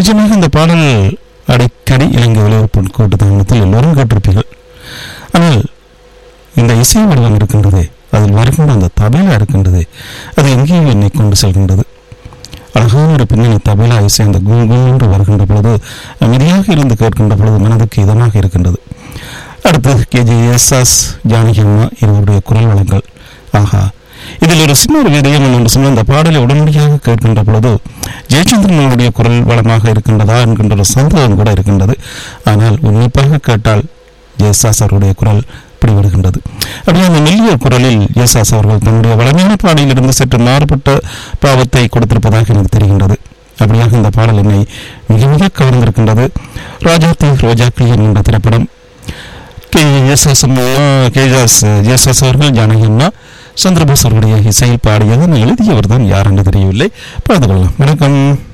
நிச்சயமாக இந்த பாடல் அடிக்கடி இலங்கை ஒலிபரப்பு கூட்டு தாமத்தில் எல்லோரும் கேட்டிருப்பீர்கள் ஆனால் இந்த இசை வடிவம் இருக்கின்றதே அதில் வருகின்ற அந்த தபேலா இருக்கின்றதே அது எங்கேயோ என்னை கொண்டு செல்கின்றது அழகான ஒரு பின்னணி தபேலா இசை அந்த குண் குண் என்று வருகின்ற பொழுது அமைதியாக இருந்து கேட்கின்ற பொழுது மனதுக்கு இதமாக இருக்கின்றது அடுத்து கேஜி எஸ் ஜானகி அம்மா இவருடைய குரல் வளங்கள் ஆஹா இதில் ஒரு சின்ன ஒரு விடயம் என்று சொன்னால் இந்த பாடலை உடனடியாக கேட்கின்ற பொழுது ஜெயச்சந்திரன் அவருடைய குரல் வளமாக இருக்கின்றதா என்கின்ற ஒரு சந்தேகம் கூட இருக்கின்றது ஆனால் உன்னிப்பாக கேட்டால் ஜெயசாஸ் அவருடைய குரல் பிடிபடுகின்றது அப்படியே அந்த மெல்லிய குரலில் ஜெயசாஸ் அவர்கள் தன்னுடைய வளமையான பாடலிலிருந்து சற்று மாறுபட்ட பாவத்தை கொடுத்திருப்பதாக எனக்கு தெரிகின்றது அப்படியாக இந்த பாடல் என்னை மிக மிக கவர்ந்திருக்கின்றது ராஜாத்தி ரோஜாக்களி என்கின்ற திரைப்படம் கே எஸ்எஸ் கேஜாஸ் ஜேசஸ் அவர்கள் ஜானகி அம்மா சந்திரபோஸ் அவருடைய இசையில் பாடியது நான் எழுதியவர் தான் யார் என்று தெரியவில்லை பார்த்து கொள்ளலாம் வணக்கம்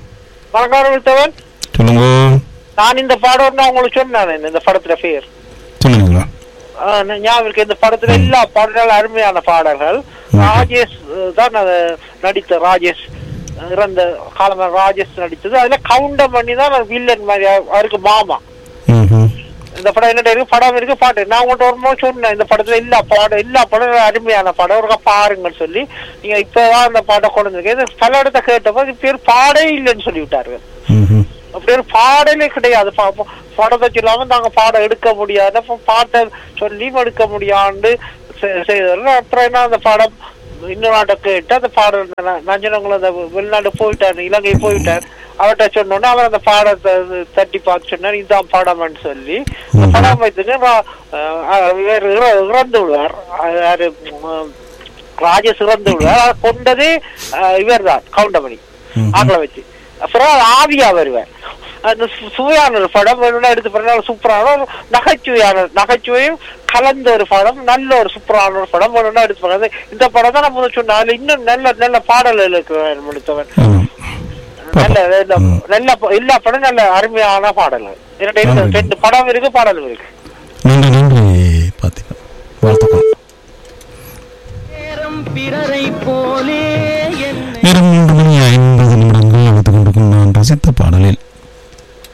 வணக்கம் சொல்லுங்க நான் இந்த பாடம் நான் உங்களுக்கு சொன்னேன் இந்த படத்துல பேர் சொல்லுங்களா ஆஹ் நான் ஞாபகம் இருக்கு இந்த படத்துல எல்லா பாடல்களும் அருமையான பாடல்கள் ம். ராஜேஷ் அஹ், தான் அது நடித்த ராஜேஷ் அஹ், இறந்த காலமாக ராஜேஷ் நடித்தது அதுல கவுண்டம் பண்ணி தான் வில்லன் மாதிரி அவ- அவருக்கு மாமா ம் இந்த படம் என்ன இருக்கு படம் இருக்கு பாட்டு நான் உங்கள்கிட்ட ஒரு முறை சொன்னேன் இந்த படத்துல எல்லா பாடம் எல்லா படம் அருமையான படம் ஒரு பாருங்கன்னு சொல்லி நீங்க இப்பதான் அந்த பாட்டை கொண்டு வந்திருக்கீங்க இது பல இடத்த கேட்டப்போ இது பேர் பாடே இல்லைன்னு சொல்லி விட்டார்கள் ம் அப்படி ஒரு பாடலே கிடையாது பா- பா- படத்தை சொல்லாம நாங்க பாடம் எடுக்க முடியாது அப்ப பாட்டை சொல்லி எடுக்க முடியாண்டு செ- செய்தவர்கள் அப்புறம் என்ன அந்த பாடம் இன்னொரு நாட்டை கேட்டு அந்த பாடல் ந- நஞ்சனங்களும் அந்த வெளிநாடு போயிட்டார் இலங்கை போயிட்டார் அவர்கிட்ட சொன்னோன்னே அவர் அந்த பாடத்தை இது தட்டி பார்த்து சொன்னார் இதுதான் பாடம்னு சொல்லி அந்த படம் வைத்துக்கு ரா- அஹ் இவர் இற- இறந்து விடுவார் அஹ் யாரு உம், ராஜேஷ் இறந்து விடுவார் அதை கொண்டதே இவர் தான் கவுண்டமணி ம். ஆக்களை வச்சு அப்புறம் அது ஆவியா வருவேன் அந்த சு- சுவையான ஒரு படம் வேணும்னா எடுத்து பிறகு சூப்பரான ஒரு நகைச்சுவையான நகைச்சுவையும் கலந்த ஒரு படம் நல்ல ஒரு சூப்பரான ஒரு படம் வேணும்னா எடுத்து பிறகு இந்த படம் தான் நம்ம சொன்னோம் அதுல இன்னும் நல்ல நல்ல பாடல்கள் இருக்கு முடித்தவன் ஆமாம் நல்ல நல்ல- நல்ல ப- எல்லா படம் நல்ல அருமையான பாடல்கள் இரண்டு இருக்கு. ரெண்டு படம் இருக்கு பாடலும் இருக்கு நன்றி நன்றி பார்த்திபன் வாழ்த்துக்கள் நேரம் பிறரை போலே என்னை நேரம் மூன்று மணி ஐம்பது நிமிடங்கள் அழைத்துக் கொண்டிருக்கும் நான் ரசித்த பாடல்